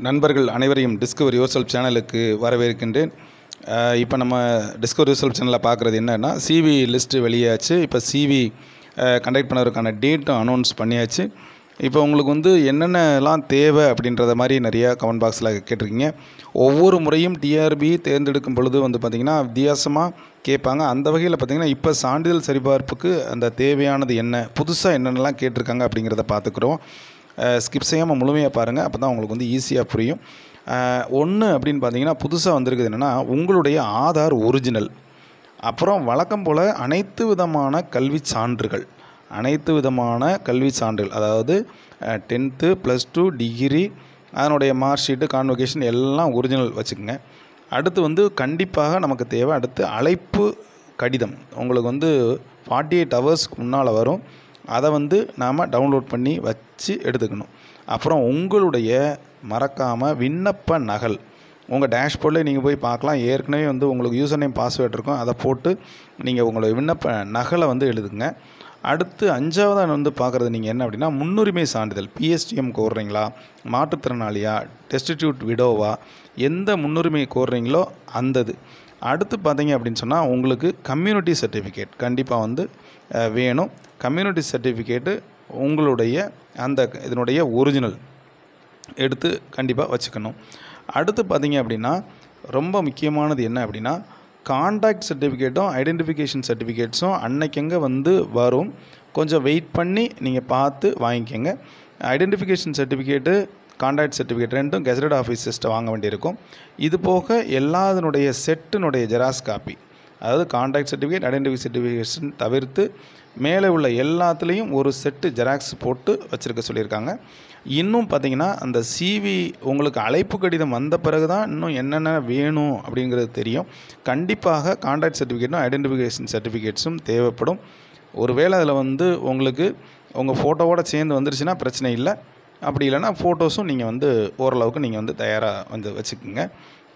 நண்பர்கள் அனைவரையும் discover your self சேனலுக்கு வரவேற்கின்றேன் இப்போ நம்ம டிஸ்கவர் யுவர் செல்ஃப் சேனலில் பார்க்குறது என்னன்னா சிவி லிஸ்ட்டு வெளியாச்சு இப்போ சிவி கண்டக்ட் பண்ணுறதுக்கான டேட்டும் அனௌன்ஸ் பண்ணியாச்சு இப்போ உங்களுக்கு வந்து என்னென்னலாம் தேவை அப்படின்றத மாதிரி நிறையா கமெண்ட் பாக்ஸில் கேட்டிருக்கீங்க ஒவ்வொரு முறையும் டிஆர்பி தேர்ந்தெடுக்கும் பொழுது வந்து பார்த்திங்கன்னா வித்தியாசமாக கேட்பாங்க அந்த வகையில் பார்த்திங்கன்னா இப்போ சான்றிதழ் சரிபார்ப்புக்கு அந்த தேவையானது என்ன புதுசாக என்னென்னலாம் கேட்டிருக்காங்க அப்படிங்கிறத பார்த்துக்குறோம் ஸ்கிப் செய்யாமல் முழுமையாக பாருங்கள் அப்போ தான் உங்களுக்கு வந்து ஈஸியாக புரியும் ஒன்று அப்படின்னு பார்த்தீங்கன்னா புதுசாக வந்திருக்குது என்னென்னா உங்களுடைய ஆதார் ஒரிஜினல் அப்புறம் வழக்கம் போல் அனைத்து விதமான கல்வி சான்றுகள் அனைத்து விதமான கல்வி சான்றுகள் அதாவது டென்த்து ப்ளஸ் டூ டிகிரி அதனுடைய மார்க் ஷீட்டு கான்வொகேஷன் எல்லாம் ஒரிஜினல் வச்சுக்கோங்க அடுத்து வந்து கண்டிப்பாக நமக்கு தேவை அடுத்து அழைப்பு கடிதம் உங்களுக்கு வந்து ஃபார்ட்டி எயிட் ஹவர்ஸ்க்கு முன்னால் வரும் அதை வந்து நாம் டவுன்லோட் பண்ணி வச்சு எடுத்துக்கணும் அப்புறம் உங்களுடைய மறக்காமல் விண்ணப்ப நகல் உங்கள் டேஷ்போர்டில் நீங்கள் போய் பார்க்கலாம் ஏற்கனவே வந்து உங்களுக்கு யூசர் நேம் பாஸ்வேர்ட் இருக்கும் அதை போட்டு நீங்கள் உங்களுடைய விண்ணப்ப நகலை வந்து எழுதுங்க அடுத்து அஞ்சாவதாக வந்து பார்க்குறது நீங்கள் என்ன அப்படின்னா முன்னுரிமை சான்றிதழ் பிஎஸ்டிஎம் கோர்றீங்களா மாற்றுத்திறனாளியா டெஸ்டிடியூட் விடோவா எந்த முன்னுரிமை கோர்றீங்களோ அந்தது அடுத்து பார்த்தீங்க அப்படின்னு சொன்னால் உங்களுக்கு கம்யூனிட்டி சர்டிஃபிகேட் கண்டிப்பாக வந்து வேணும் கம்யூனிட்டி சர்டிஃபிகேட்டு உங்களுடைய அந்த இதனுடைய ஒரிஜினல் எடுத்து கண்டிப்பாக வச்சுக்கணும் அடுத்து பார்த்தீங்க அப்படின்னா ரொம்ப முக்கியமானது என்ன அப்படின்னா காண்டாக்ட் சர்டிஃபிகேட்டும் ஐடென்டிஃபிகேஷன் சர்டிஃபிகேட்ஸும் அன்னைக்கங்க வந்து வரும் கொஞ்சம் வெயிட் பண்ணி நீங்கள் பார்த்து வாங்கிக்கோங்க ஐடென்டிஃபிகேஷன் சர்டிஃபிகேட்டு காண்டாக்ட் சர்டிஃபிகேட் ரெண்டும் கெசடட் ஆஃபீஸர்ஸ்ட்டை வாங்க வேண்டியிருக்கும் இது போக எல்லாத்தினுடைய செட்டினுடைய ஜெராக்ஸ் காப்பி அதாவது காண்டாக்ட் சர்டிஃபிகேட் ஐடென்டிஃபை சர்டிஃபிகேஷன் தவிர்த்து மேலே உள்ள எல்லாத்துலேயும் ஒரு செட்டு ஜெராக்ஸ் போட்டு வச்சுருக்க சொல்லியிருக்காங்க இன்னும் பார்த்தீங்கன்னா அந்த சிவி உங்களுக்கு அழைப்பு கடிதம் வந்த பிறகு தான் இன்னும் என்னென்ன வேணும் அப்படிங்கிறது தெரியும் கண்டிப்பாக காண்டாக்ட் சர்டிஃபிகேட்டும் ஐடென்டிஃபிகேஷன் சர்டிஃபிகேட்ஸும் தேவைப்படும் ஒருவேளை அதில் வந்து உங்களுக்கு உங்கள் ஃபோட்டோவோடு சேர்ந்து வந்துருச்சுன்னா பிரச்சனை இல்லை அப்படி இல்லைன்னா ஃபோட்டோஸும் நீங்கள் வந்து ஓரளவுக்கு நீங்கள் வந்து தயாராக வந்து வச்சுக்கோங்க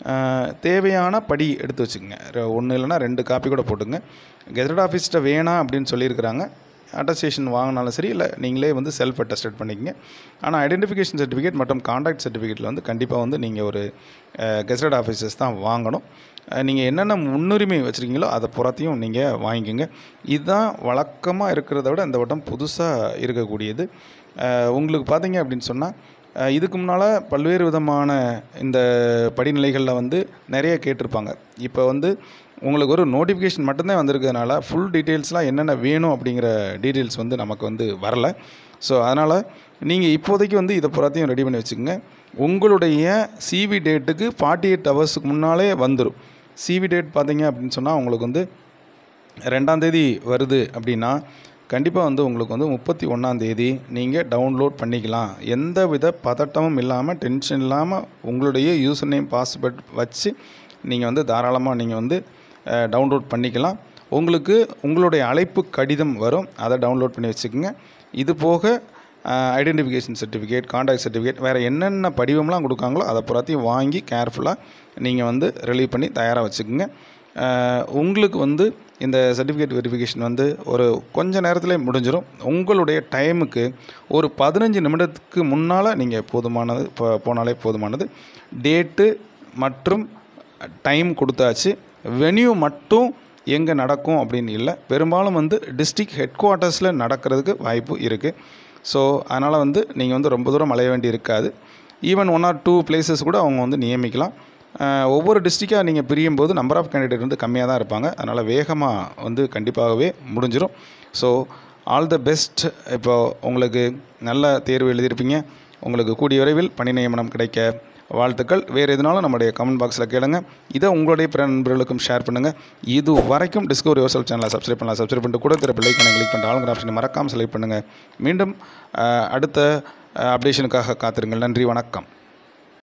தேவையான படி எடுத்து வச்சுக்கோங்க ஒன்று இல்லைனா ரெண்டு காப்பி கூட போட்டுங்க கெசட் ஆஃபீஸ்கிட்ட வேணாம் அப்படின்னு சொல்லியிருக்கிறாங்க அட்டஸ்டேஷன் வாங்கினாலும் சரி இல்லை நீங்களே வந்து செல்ஃப் அட்டஸ்டேட் பண்ணிக்கங்க ஆனால் ஐடென்டிஃபிகேஷன் சர்டிஃபிகேட் மற்றும் காண்டாக்ட் சர்டிஃபிகேட்டில் வந்து கண்டிப்பாக வந்து நீங்கள் ஒரு கெசட் ஆஃபீஸர்ஸ் தான் வாங்கணும் நீங்கள் என்னென்ன முன்னுரிமை வச்சுருக்கீங்களோ அதை புறத்தையும் நீங்கள் வாங்கிக்கோங்க இதுதான் வழக்கமாக இருக்கிறத விட இந்த வட்டம் புதுசாக இருக்கக்கூடியது உங்களுக்கு பார்த்தீங்க அப்படின்னு சொன்னால் இதுக்கு முன்னால் பல்வேறு விதமான இந்த படிநிலைகளில் வந்து நிறைய கேட்டிருப்பாங்க இப்போ வந்து உங்களுக்கு ஒரு நோட்டிஃபிகேஷன் மட்டும்தான் வந்திருக்கிறதுனால ஃபுல் டீட்டெயில்ஸ்லாம் என்னென்ன வேணும் அப்படிங்கிற டீட்டெயில்ஸ் வந்து நமக்கு வந்து வரல ஸோ அதனால் நீங்கள் இப்போதைக்கு வந்து இதை புறத்தையும் ரெடி பண்ணி வச்சுக்கோங்க உங்களுடைய சிவி டேட்டுக்கு ஃபார்ட்டி எயிட் ஹவர்ஸுக்கு முன்னாலே வந்துடும் சிவி டேட் பார்த்தீங்க அப்படின்னு சொன்னால் உங்களுக்கு வந்து ரெண்டாந்தேதி வருது அப்படின்னா கண்டிப்பாக வந்து உங்களுக்கு வந்து முப்பத்தி ஒன்றாந்தேதி நீங்கள் டவுன்லோட் பண்ணிக்கலாம் எந்த வித பதட்டமும் இல்லாமல் டென்ஷன் இல்லாமல் உங்களுடைய யூசர் நேம் பாஸ்வேர்ட் வச்சு நீங்கள் வந்து தாராளமாக நீங்கள் வந்து டவுன்லோட் பண்ணிக்கலாம் உங்களுக்கு உங்களுடைய அழைப்பு கடிதம் வரும் அதை டவுன்லோட் பண்ணி வச்சுக்கோங்க இது போக ஐடென்டிஃபிகேஷன் சர்டிஃபிகேட் காண்டாக்ட் சர்டிஃபிகேட் வேறு என்னென்ன படிவம்லாம் கொடுக்காங்களோ அதை புறத்தையும் வாங்கி கேர்ஃபுல்லாக நீங்கள் வந்து ரிலீவ் பண்ணி தயாராக வச்சுக்கோங்க உங்களுக்கு வந்து இந்த சர்டிஃபிகேட் வெரிஃபிகேஷன் வந்து ஒரு கொஞ்ச நேரத்தில் முடிஞ்சிடும் உங்களுடைய டைமுக்கு ஒரு பதினஞ்சு நிமிடத்துக்கு முன்னால் நீங்கள் போதுமானது போனாலே போதுமானது டேட்டு மற்றும் டைம் கொடுத்தாச்சு வென்யூ மட்டும் எங்கே நடக்கும் அப்படின்னு இல்லை பெரும்பாலும் வந்து டிஸ்ட்ரிக் ஹெட் குவார்ட்டர்ஸில் நடக்கிறதுக்கு வாய்ப்பு இருக்குது ஸோ அதனால் வந்து நீங்கள் வந்து ரொம்ப தூரம் அலைய வேண்டி இருக்காது even one or two places கூட அவங்க வந்து நியமிக்கலாம் ஒவ்வொரு டிஸ்ட்ரிக்டாக நீங்கள் பிரியும் போது நம்பர் ஆஃப் கேண்டிடேட் வந்து கம்மியாக தான் இருப்பாங்க அதனால் வேகமாக வந்து கண்டிப்பாகவே முடிஞ்சிடும் ஸோ ஆல் த பெஸ்ட் இப்போ உங்களுக்கு நல்ல தேர்வு எழுதியிருப்பீங்க உங்களுக்கு கூடிய விரைவில் பணி நியமனம் கிடைக்க வாழ்த்துக்கள் வேறு எதுனாலும் நம்முடைய கமெண்ட் பாக்ஸில் கேளுங்க இதை உங்களுடைய பிற நண்பர்களுக்கும் ஷேர் பண்ணுங்கள் இது வரைக்கும் டிஸ்கவரி யோசல் சேனலை சப்ஸ்கிரைப் பண்ணலாம் சப்ஸ்கிரைப் பண்ணிட்டு கூட திறப்பு லைக்கான கிளிக் பண்ணிட்டு ஆளுங்கிற ஆப்ஷனை மறக்காமல் செலக்ட் பண்ணுங்கள் மீண்டும் அடுத்த அப்டேஷனுக்காக காத்திருங்கள் நன்றி வணக்கம்